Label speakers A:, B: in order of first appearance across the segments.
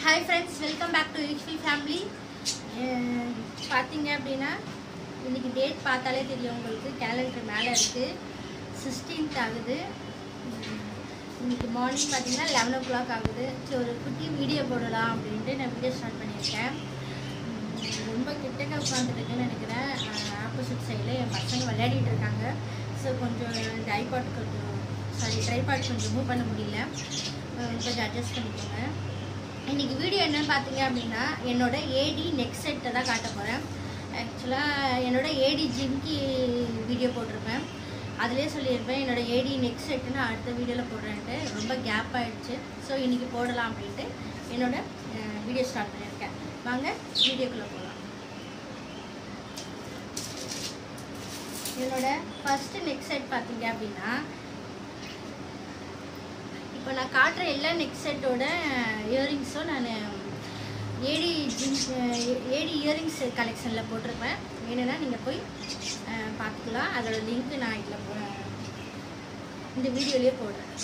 A: Hi friends welcome back to useful family பார்த்தீங்க அப்படின்னா இன்னைக்கு டேட் பார்த்தாலே தெரியும் உங்களுக்கு கேலண்டர் மேலே இருக்குது சிக்ஸ்டீன்த் ஆகுது உம், இன்னைக்கு மார்னிங் பார்த்தீங்கன்னா லெவன் ஓ கிளாக் ஆகுது ஸோ ஒரு குட்டி வீடியோ போடலாம் அப்படின்ட்டு நான் வீடியோ ஸ்டார்ட் பண்ணியிருக்கேன் உம், ரொம்ப கிட்டக்க உட்காந்துருக்குன்னு நினைக்கிறேன் ஆப்போசிட் சைடில் என் பசங்க விளையாடிட்டு இருக்காங்க ஸோ கொஞ்சம் இந்த ஐபாட் கொஞ்சம் சாரி ட்ரைபாட் கொஞ்சம் மூவ் பண்ண முடியல அஹ் கொஞ்சம் அட்ஜஸ்ட் பண்ணிக்கோங்க இன்னைக்கு வீடியோ என்னன்னு பார்த்தீங்க அப்படின்னா என்னோட ஏடி நெக் செட்டை தான் காட்ட போகிறேன் ஆக்சுவலாக என்னோட ஏடி ஜிம்கி வீடியோ போட்டிருப்பேன் அதிலே சொல்லியிருப்பேன் என்னோட ஏடி நெக் செட்டு நான் அடுத்த வீடியோவில் போடுறேன்ட்டு ரொம்ப கேப் ஆயிடுச்சு ஸோ இன்னைக்கு போடலாம் அப்படின்ட்டு என்னோட வீடியோ ஸ்டார்ட் பண்ணியிருக்கேன் வாங்க வீடியோக்குள்ளே போகலாம் என்னோட ஃபஸ்ட்டு நெக் செட் பார்த்தீங்க அப்படின்னா இப்போ நான் காட்டுற எல்லா நெக் செட்டோட இயரிங்ஸும் நான் ஏடி ஜின்ஸ் ஏடி இயரிங்ஸ் கலெக்ஷனில் போட்டிருப்பேன் வேணும்னா நீங்கள் போய் அஹ், பார்த்துக்கலாம் அதோட லிங்க் நான் இதில் போ இந்த வீடியோலேயே போடுறேன்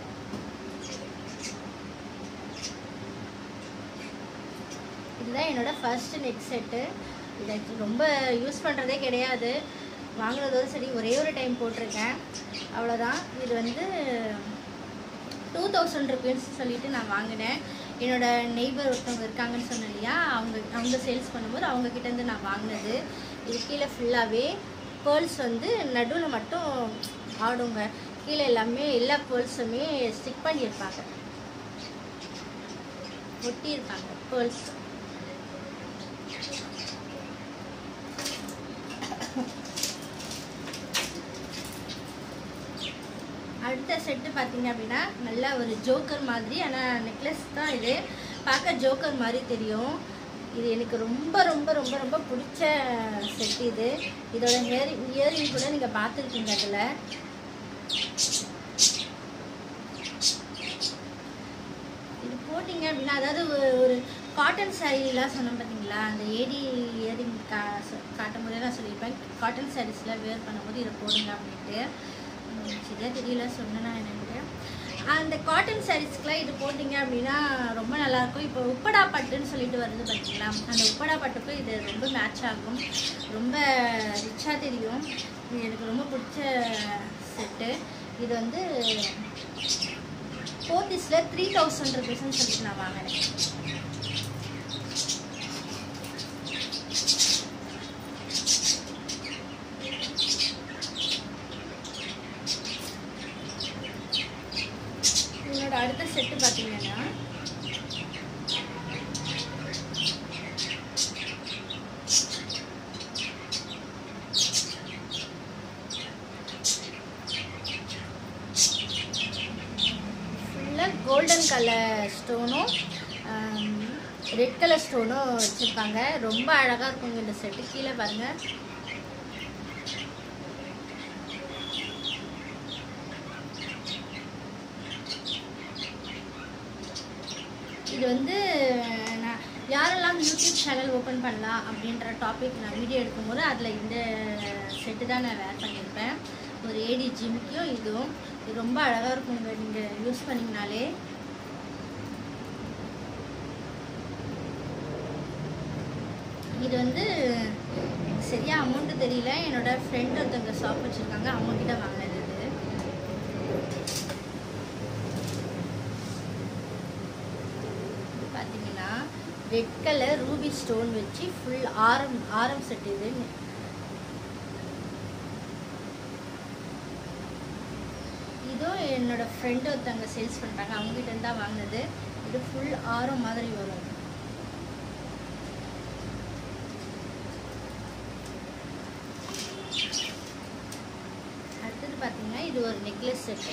A: இதுதான் என்னோட ஃபர்ஸ்ட் நெக் செட்டு இது actually ரொம்ப யூஸ் பண்ணுறதே கிடையாது வாங்கினதோட சரி ஒரே ஒரு டைம் போட்டிருக்கேன் அவ்வளோதான் இது வந்து டூ தௌசண்ட் ருபீஸ் சொல்லிட்டு நான் வாங்கினேன் என்னோட நெய்பர் ஒருத்தவங்க இருக்காங்கன்னு சொன்னேன் இல்லையா அவங்க அவங்க சேல்ஸ் பண்ணும்போது அவங்க கிட்டேருந்து நான் வாங்கினது இது கீழே ஃபுல்லாகவே பேர்ல்ஸ் வந்து நடுவில் மட்டும் ஆடுங்க கீழே எல்லாமே எல்லா பேர்ல்ஸுமே ஸ்டிக் பண்ணியிருப்பாங்க ஒட்டியிருப்பாங்க பேர்ல்ஸ் அடுத்த செட்டு பார்த்தீங்க அப்படின்னா நல்லா ஒரு ஜோக்கர் மாதிரி ஆனால் நெக்லஸ் தான் இது பார்க்க ஜோக்கர் மாதிரி தெரியும் இது எனக்கு ரொம்ப ரொம்ப ரொம்ப ரொம்ப பிடிச்ச செட் இது இதோட ஹியர் இயரிங் கூட நீங்கள் பார்த்துருக்கீங்க அதில் இது போட்டிங்க அப்படின்னா அதாவது ஒரு- ஒரு காட்டன் சாரீலாம் சொன்னோம் பார்த்தீங்களா அந்த ஏடி இயரிங் கா சொ- காட்டும் போதே நான் சொல்லியிருப்பேன் காட்டன் சாரீஸ்லாம் வேர் பண்ணும்போது இதை போடுங்க அப்படின்ட்டு உம், சரியா தெரியல சொன்னேன்னா என்னன்ட்டு அந்த காட்டன் சாரீஸ்க்குலாம் இது போட்டிங்க அப்படின்னா ரொம்ப நல்லாயிருக்கும் இப்போ உப்படா பட்டுன்னு சொல்லிட்டு வருது பார்த்தீங்களா அந்த உப்படா பட்டுக்கும் இது ரொம்ப மேட்ச் ஆகும் ரொம்ப ரிச்சாக தெரியும் இது எனக்கு ரொம்ப பிடிச்ச செட்டு இது வந்து போத்தீஸில் த்ரீ தௌசண்ட் ருபீஸ்ன்னு சொல்லிட்டு நான் வாங்கினேன் என்னோட அடுத்த செட்டு பார்த்தீங்கன்னா ஃபுல்லாக கோல்டன் கலர் ஸ்டோனும் ரெட் கலர் ஸ்டோனும் வச்சுருப்பாங்க ரொம்ப அழகாக இருக்குங்க இந்த செட்டு கீழே பாருங்கள் இது வந்து நான் யாரெல்லாம் யூடியூப் சேனல் ஓப்பன் பண்ணலாம் அப்படின்ற டாபிக் நான் வீடியோ எடுக்கும்போது அதில் இந்த செட்டு தான் நான் வேர் பண்ணியிருப்பேன் ஒரு ஏடி ஜிம்க்கும் இதுவும் இது ரொம்ப அழகாக இருக்குங்க நீங்கள் யூஸ் பண்ணிங்கனாலே இது வந்து எனக்கு சரியா அமௌண்ட்டு தெரியல என்னோட ஃப்ரெண்ட் ஒருத்தவங்க ஷாப் வச்சுருக்காங்க அவங்கக்கிட்ட வாங்கினது இது இது பார்த்தீங்கன்னா ரெட் கலர் ரூபி ஸ்டோன் வச்சு ஃபுல் ஆரம் ஆரம் செட் இது இதுவும் என்னோட ஃப்ரெண்டு ஒருத்தவங்க சேல்ஸ் பண்ணுறாங்க அவங்ககிட்ட இருந்து தான் வாங்கினது இது ஃபுல் ஆரம் மாதிரி வரும் அடுத்தது பார்த்தீங்கன்னா இது ஒரு நெக்லஸ் செட்டு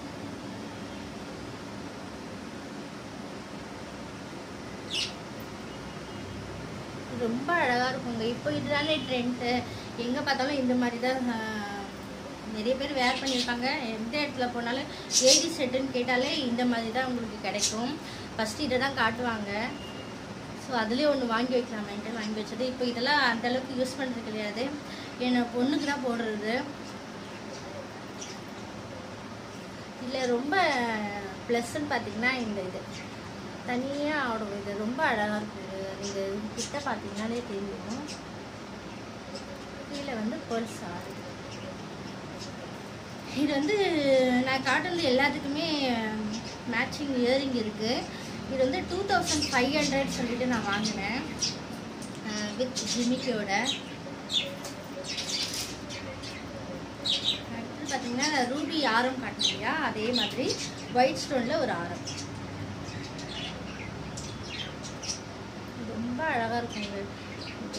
A: ரொம்ப அழகாக இருக்குங்க இப்போ இதுதானே ட்ரெண்ட்டு எங்கே பார்த்தாலும் இந்த மாதிரி தான் ஆஹ், நிறைய பேர் வேர் பண்ணியிருப்பாங்க எந்த இடத்துல போனாலும் ஏடி செட்டுன்னு கேட்டாலே இந்த மாதிரி தான் உங்களுக்கு கிடைக்கும் ஃபஸ்ட்டு இதை தான் காட்டுவாங்க ஸோ அதுலேயே ஒன்று வாங்கி வைக்கலாமேன்ட்டு வாங்கி வச்சது இப்போ இதெல்லாம் அந்த அளவுக்கு யூஸ் பண்ணுறது கிடையாது என் பொண்ணுக்கு தான் போடுறது இதில் ரொம்ப ப்ளஸ்ன்னு பார்த்தீங்கன்னா இந்த இது தனியாக ஆடும் இது ரொம்ப அழகாக இருக்கும் இது நீங்கள் கிட்ட பார்த்தீங்கன்னாலே தெரியும் கீழே வந்து பர்ஸ் ஆடுது இது வந்து நான் காட்டுறது எல்லாத்துக்குமே மேட்சிங் இயரிங் இருக்குது இது வந்து டூ தௌசண்ட் ஃபைவ் ஹண்ட்ரட் சொல்லிட்டு நான் வாங்கினேன் வித் ஜிமிக்கியோட அடுத்து பார்த்தீங்கன்னா ரூபி ஆரம் காட்டினேன் இல்லையா அதே மாதிரி ஒயிட் ஸ்டோனில் ஒரு ஆரம் ரொம்ப அழகாக இருக்குங்க இது.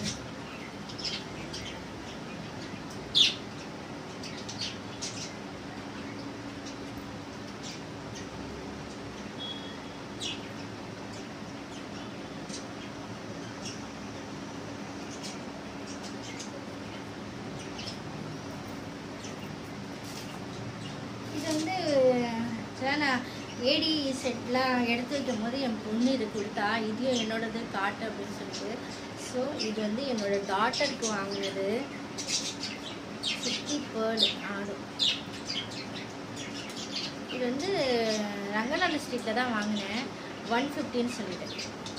A: இது வந்து ஆக்சுவலாக நான் ஏடி செட்லாம் எடுத்து வைக்கும் போது என் பொண்ணு இது கொடுத்தா இதையும் என்னோடது காட்டு அப்படின்னு சொல்லிட்டு ஸோ இது வந்து என்னோட டாட்டருக்கு வாங்கினது சிட்டி பேர்டு ஆடு இது வந்து ரங்கநாத ஸ்ட்ரீட்டில் தான் வாங்கினேன் ஒன் ஃபிஃப்டின்னு சொல்லிட்டு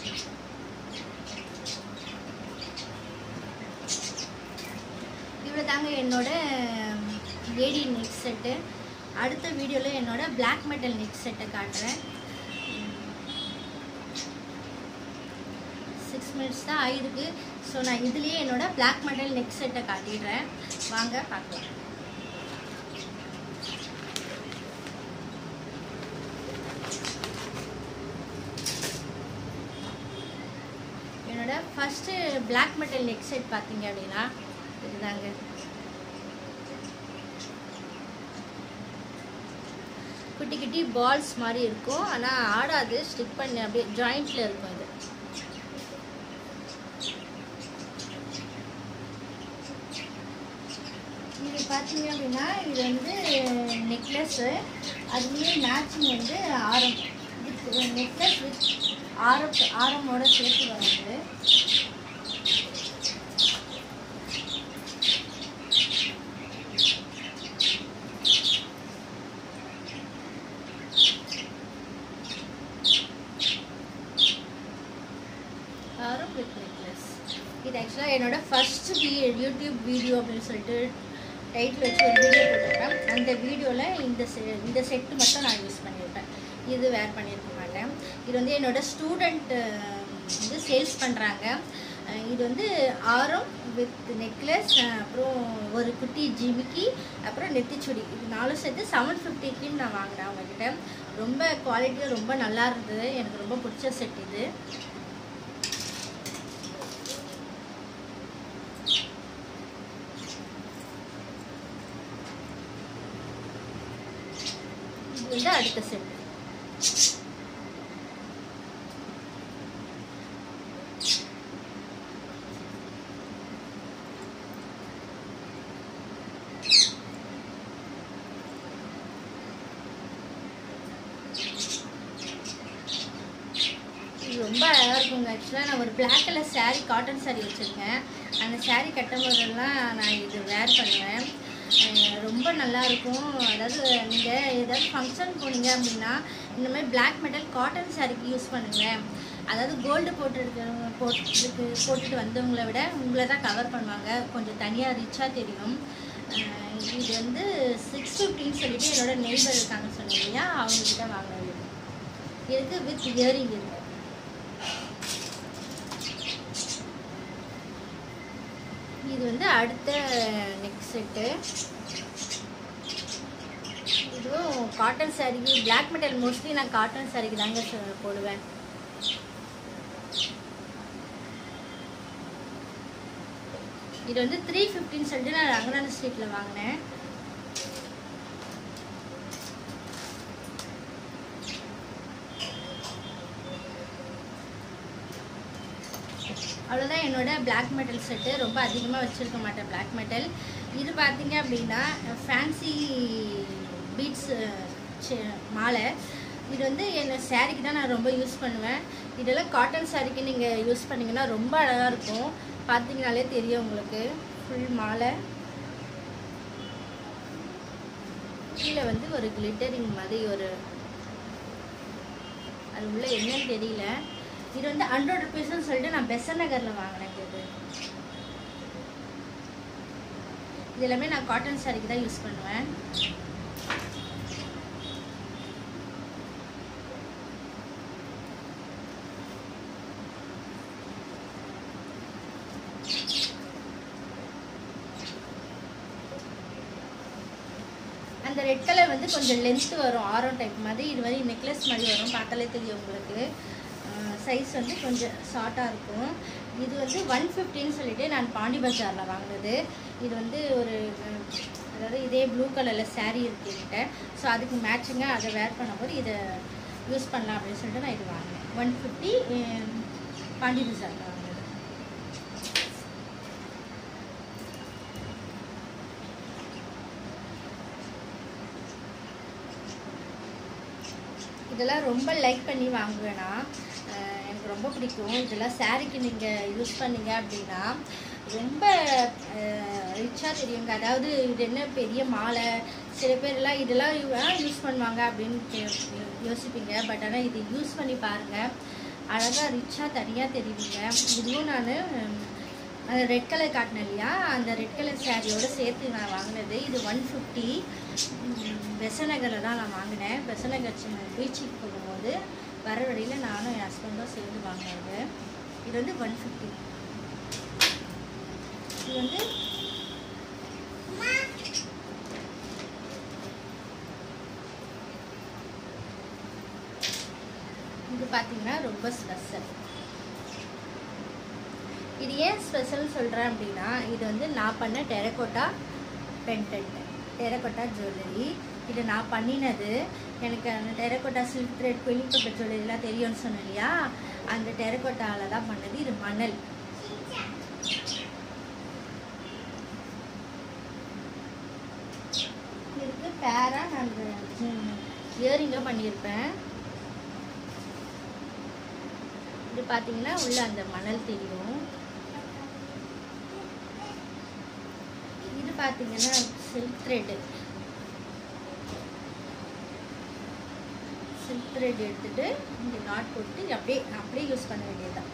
A: இவ்வளோ தாங்க என்னோட லேடி நெக் செட்டு அடுத்த வீடியோவில் என்னோட Black metal நெக் செட்டை காட்டுறேன் சிக்ஸ் மினிட்ஸ் தான் ஆயிருக்கு ஸோ நான் இதுலேயே என்னோட Black metal நெக் செட்டை காட்டிடுறேன் வாங்க பார்க்கலாம் என்னோட first Black metal neck set பார்த்தீங்க அப்படின்னா இதுதாங்க குட்டி குட்டி பால்ஸ் மாதிரி இருக்கும் ஆனால் ஆடாது ஸ்டிக் பண்ணி அப்படியே ஜாயிண்ட்ல இருக்கும் இது இது பார்த்தீங்க அப்படின்னா இது வந்து நெக்லஸ்ஸு அதுலேயே மேட்சிங் வந்து ஆரம் வித் நெக்லஸ் வித் ஆரம் ஆரமோட சேர்த்து வருது ஆரம் வித் நெக்லஸ் இது ஆக்சுவலாக என்னோட ஃபர்ஸ்ட் வீ யூடியூப் வீடியோ அப்படின்னு சொல்லிட்டு டைட்டில் வச்சு ஒரு வீடியோ போட்டிருப்பேன் அந்த வீடியோவில் இந்த செ இந்த செட்டு மட்டும் நான் யூஸ் பண்ணியிருப்பேன் இது வேர் பண்ணியிருக்க மாட்டேன் இது வந்து என்னோட ஸ்டூடெண்ட் வந்து சேல்ஸ் பண்ணுறாங்க இது வந்து ஆரம் வித் நெக்லஸ் அப்புறம் ஒரு குட்டி ஜிமிக்கி அப்புறம் நெத்திச்சுடி இது நாலும் சேர்த்து செவன் ஃபிஃப்டிக்குன்னு நான் வாங்கினேன் அவங்கக்கிட்ட ரொம்ப குவாலிட்டியாக ரொம்ப நல்லா இருந்தது எனக்கு ரொம்ப பிடிச்ச செட் இது இது வந்து அடுத்த செட் இது ரொம்ப அழகாக இருக்குங்க ஆக்சுவலாக நான் ஒரு black colour saree cotton saree வச்சுருக்கேன் அந்த saree கட்டும் போதெல்லாம் நான் இது வேர் பண்ணுவேன் அஹ் ரொம்ப நல்லா இருக்கும் அதாவது நீங்கள் ஏதாவது ஃபங்க்ஷன் போனீங்க அப்படின்னா இந்த மாதிரி பிளாக் மெட்டல் காட்டன் சாரிக்கு யூஸ் பண்ணுங்களேன் அதாவது கோல்டு போட்டுருக்க போட்டுருக்கு போட்டுட்டு வந்தவங்கள விட உங்களை தான் கவர் பண்ணுவாங்க கொஞ்சம் தனியாக ரிச்சாக தெரியும் அஹ் இது வந்து சிக்ஸ் ஃபிஃப்டின்னு சொல்லிட்டு என்னோட நெய்பர் இருக்காங்க சொன்னீங்க இல்லையா அவங்கக்கிட்ட வாங்கினது இருக்கு வித் இயரிங் இருக்கு இது வந்து அடுத்த நெக் செட்டு இதுவும் காட்டன் சாரிக்கு பிளாக் மெட்டல் மோஸ்ட்லி நான் காட்டன் சாரிக்கு தாங்க ச- போடுவேன் இது வந்து த்ரீ ஃபிஃப்டின்னு சொல்லிட்டு நான் ரங்கநாத ஸ்ட்ரீட்டில் வாங்கினேன் அவ்வளோதான் என்னோட பிளாக் மெட்டல் செட்டு ரொம்ப அதிகமாக வச்சுருக்க மாட்டேன் பிளாக் மெட்டல் இது பார்த்தீங்க அப்படின்னா ஃபேன்சி பீட்ஸ் மாலை இது வந்து என்ன சாரிக்கு தான் நான் ரொம்ப யூஸ் பண்ணுவேன் இதெல்லாம் காட்டன் சாரிக்கு நீங்கள் யூஸ் பண்ணிங்கன்னா ரொம்ப அழகாக இருக்கும் பார்த்தீங்கனாலே தெரியும் உங்களுக்கு ஃபுல் மாலை கீழே வந்து ஒரு கிளிட்டரிங் மாதிரி ஒரு அது உள்ள என்னன்னு தெரியல இது வந்து ஹண்ட்ரட் ருபீஸ்னு சொல்லிட்டு நான் பெசன் நகரில் வாங்கினேன் இது இது எல்லாமே நான் காட்டன் சாரிக்கு தான் யூஸ் பண்ணுவேன் அந்த ரெட் கலர் வந்து கொஞ்சம் லென்த் வரும் ஆரம் டைப் மாதிரி இது மாதிரி நெக்லஸ் மாதிரி வரும் பார்த்தாலே தெரியும் உங்களுக்கு சைஸ் வந்து கொஞ்சம் ஷார்ட்டாக இருக்கும் இது வந்து ஒன் ஃபிஃப்டின்னு சொல்லிட்டு நான் பாண்டி பஜாரில் வாங்கினது இது வந்து ஒரு அஹ், அதாவது இதே ப்ளூ கலரில் saree இருக்கு என்கிட்ட ஸோ அதுக்கு மேட்சிங்காக அதை வேர் பண்ணும்போது இதை யூஸ் பண்ணலாம் அப்படின்னு சொல்லிட்டு நான் இது வாங்கினேன் ஒன் ஃபிஃப்டி பாண்டி பஜாரில் வாங்கினது இதெல்லாம் ரொம்ப லைக் பண்ணி வாங்குவேன் நான் அஹ் எனக்கு ரொம்ப பிடிக்கும் இதெல்லாம் சாரீக்கு நீங்கள் யூஸ் பண்ணீங்க அப்படின்னா ரொம்ப ரிச்சாக தெரியுங்க அதாவது இது என்ன பெரிய மாலை சில பேர்லாம் இதெல்லாம் யூஸ் பண்ணுவாங்க அப்படின்னு கே- யோசிப்பீங்க பட் ஆனால் இது யூஸ் பண்ணி பாருங்கள் அழகாக ரிச்சாக தனியாக தெரியுங்க இதுவும் நான் அந்த ரெட் கலர் காட்டினேன் இல்லையா அந்த ரெட் கலர் சாரியோட சேர்த்து நான் வாங்கினது இது ஒன் ஃபிஃப்டி பெசநகரில் தான் நான் வாங்கினேன் பெசநகர் சின்ன பீச்சுக்கு போகும்போது வர வழியில் நானும் என் ஹஸ்பண்டும் சேர்ந்து வாங்கினது இது வந்து ஒன் ஃபிஃப்டி இது வந்து இது பார்த்தீங்கன்னா ரொம்ப ஸ்பெஷல் இது ஏன் ஸ்பெஷல் சொல்கிறேன் அப்படின்னா இது வந்து நான் பண்ண டெரகோட்டா பென்டென்ட் டெரகோட்டா ஜுவல்லரி இது நான் பண்ணினது எனக்கு அந்த terracotta silk thread quilling paper ஜுவல்லரிலாம் தெரியும்னு சொன்னேன் இல்லையா அந்த டெரகோட்டாவில் தான் பண்ணது இது மணல் இதுக்கு பேரா நான் இயரிங்காக பண்ணியிருப்பேன் இது பார்த்தீங்கன்னா உள்ள அந்த மணல் தெரியும் இது பார்த்தீங்கன்னா சில்க் த்ரெட் சில்க் த்ரெட் எடுத்துட்டு இந்த நாட் போட்டு அப்படியே அப்படியே யூஸ் பண்ண வேண்டியதுதான்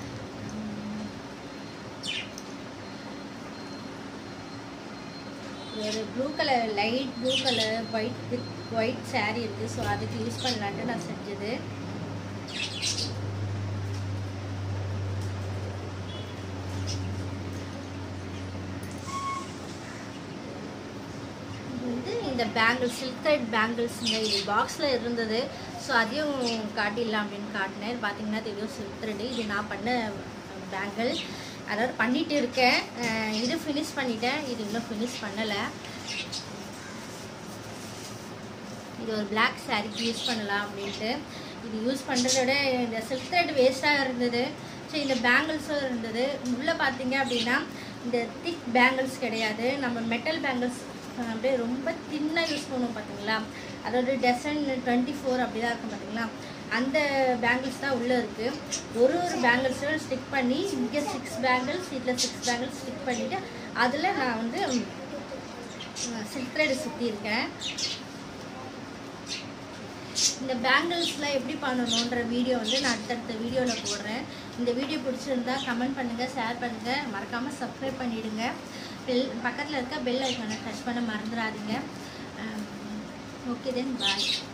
A: ஒரு blue colour light blue colour white with white saree இருக்குது ஸோ அதுக்கு யூஸ் பண்ணலான்ட்டு நான் செஞ்சது இது வந்து இந்த பேங்கிள்ஸ் சில்க் த்ரெட் பேங்கிள்ஸுங்க இது பாக்ஸில் இருந்தது ஸோ அதையும் காட்டிடலாம் அப்படின்னு காட்டினேன் இது பார்த்தீங்கன்னா தெரியும் சில்க் த்ரெட்டு இது நான் பண்ண பேங்கிள் அதாவது பண்ணிட்டு இருக்கேன் அஹ் இது ஃபினிஷ் பண்ணிட்டேன் இது இன்னும் ஃபினிஷ் பண்ணலை இது ஒரு பிளாக் சாரிக்கு யூஸ் பண்ணலாம் அப்படின்ட்டு இது யூஸ் பண்ணுறத விட இந்த சில்க் த்ரெட் வேஸ்ட்டாக இருந்தது ஸோ இந்த பேங்கிள்ஸும் இருந்தது உள்ளே பார்த்தீங்க அப்படின்னா இந்த திக் பேங்கிள்ஸ் கிடையாது நம்ம மெட்டல் பேங்கிள்ஸ் அப்படியே ரொம்ப தின்னாக யூஸ் பண்ணுவோம் பார்த்தீங்களா அதோட டெசன் டுவெண்ட்டி ஃபோர் அப்படி தான் இருக்கும் பார்த்தீங்களா அந்த பேங்கிள்ஸ் தான் உள்ளே இருக்குது ஒரு ஒரு பேங்கிள்ஸும் ஸ்டிக் பண்ணி இங்கே சிக்ஸ் பேங்கிள்ஸ் இதில் சிக்ஸ் பேங்கிள்ஸ் ஸ்டிக் பண்ணிவிட்டு அதில் நான் வந்து சில்க் த்ரெட் சுற்றியிருக்கேன் இந்த பேங்கிள்ஸ்லாம் எப்படி பண்ணணுன்ற வீடியோ வந்து நான் அடுத்தடுத்த வீடியோவில் போடுறேன் இந்த வீடியோ பிடிச்சிருந்தா கமெண்ட் பண்ணுங்கள் ஷேர் பண்ணுங்கள் மறக்காமல் சப்ஸ்கிரைப் பண்ணிவிடுங்க பெல் பக்கத்தில் இருக்க பெல் ஐக்கானை டச் பண்ண மறந்துடாதீங்க ஓகே தென் பாய்